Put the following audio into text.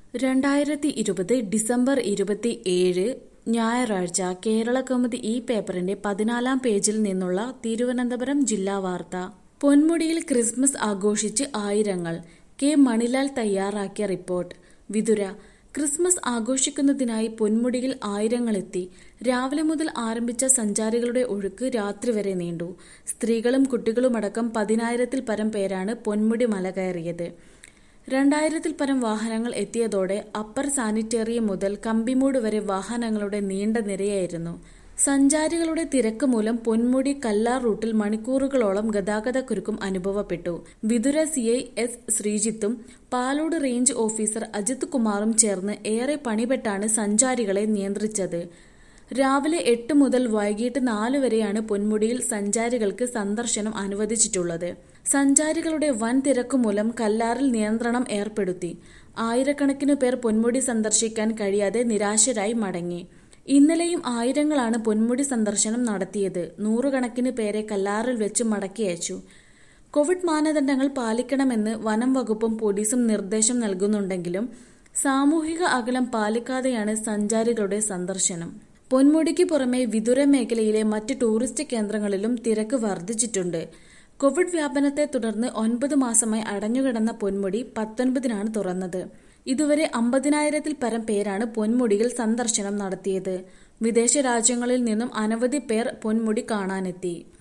രണ്ടായിരത്തി ഇരുപത് ഡിസംബർ ഇരുപത്തി ഏഴ് ഞായറാഴ്ച കേരളകൗമുദി ഈ പേപ്പറിന്റെ പതിനാലാം പേജിൽ നിന്നുള്ള തിരുവനന്തപുരം ജില്ലാ വാർത്ത പൊന്മുടിയിൽ ക്രിസ്മസ് ആഘോഷിച്ച് ആയിരങ്ങൾ കെ മണിലാൽ തയ്യാറാക്കിയ റിപ്പോർട്ട് വിതുര ക്രിസ്മസ് ആഘോഷിക്കുന്നതിനായി പൊന്മുടിയിൽ ആയിരങ്ങളെത്തി രാവിലെ മുതൽ ആരംഭിച്ച സഞ്ചാരികളുടെ ഒഴുക്ക് രാത്രി വരെ നീണ്ടു സ്ത്രീകളും കുട്ടികളുമടക്കം പതിനായിരത്തിൽ പരം പേരാണ് പൊന്മുടി മല കയറിയത് രണ്ടായിരത്തിൽ പരം വാഹനങ്ങൾ എത്തിയതോടെ അപ്പർ സാനിറ്റേറിയം മുതൽ കമ്പിമൂട് വരെ വാഹനങ്ങളുടെ നീണ്ട നിരയായിരുന്നു സഞ്ചാരികളുടെ തിരക്ക് മൂലം പൊന്മുടി കല്ലാർ റൂട്ടിൽ മണിക്കൂറുകളോളം ഗതാഗതക്കുരുക്കും അനുഭവപ്പെട്ടു വിതുര സി ഐ എസ് ശ്രീജിത്തും പാലോട് റേഞ്ച് ഓഫീസർ അജിത് കുമാറും ചേർന്ന് ഏറെ പണിപെട്ടാണ് സഞ്ചാരികളെ നിയന്ത്രിച്ചത് രാവിലെ എട്ട് മുതൽ വൈകിട്ട് നാല് വരെയാണ് പൊന്മുടിയിൽ സഞ്ചാരികൾക്ക് സന്ദർശനം അനുവദിച്ചിട്ടുള്ളത് സഞ്ചാരികളുടെ വൻ തിരക്കുമൂലം കല്ലാറിൽ നിയന്ത്രണം ഏർപ്പെടുത്തി ആയിരക്കണക്കിന് പേർ പൊന്മുടി സന്ദർശിക്കാൻ കഴിയാതെ നിരാശരായി മടങ്ങി ഇന്നലെയും ആയിരങ്ങളാണ് പൊന്മുടി സന്ദർശനം നടത്തിയത് നൂറുകണക്കിന് പേരെ കല്ലാറിൽ വെച്ച് മടക്കി അയച്ചു കോവിഡ് മാനദണ്ഡങ്ങൾ പാലിക്കണമെന്ന് വനം വകുപ്പും പോലീസും നിർദ്ദേശം നൽകുന്നുണ്ടെങ്കിലും സാമൂഹിക അകലം പാലിക്കാതെയാണ് സഞ്ചാരികളുടെ സന്ദർശനം പൊന്മുടിക്ക് പുറമെ വിതുര മേഖലയിലെ മറ്റ് ടൂറിസ്റ്റ് കേന്ദ്രങ്ങളിലും തിരക്ക് വർദ്ധിച്ചിട്ടുണ്ട് കോവിഡ് വ്യാപനത്തെ തുടർന്ന് ഒൻപത് മാസമായി അടഞ്ഞുകിടന്ന പൊന്മുടി പത്തൊൻപതിനാണ് തുറന്നത് ഇതുവരെ അമ്പതിനായിരത്തിൽ പരം പേരാണ് പൊന്മുടിയിൽ സന്ദർശനം നടത്തിയത് വിദേശ രാജ്യങ്ങളിൽ നിന്നും അനവധി പേർ പൊന്മുടി കാണാനെത്തി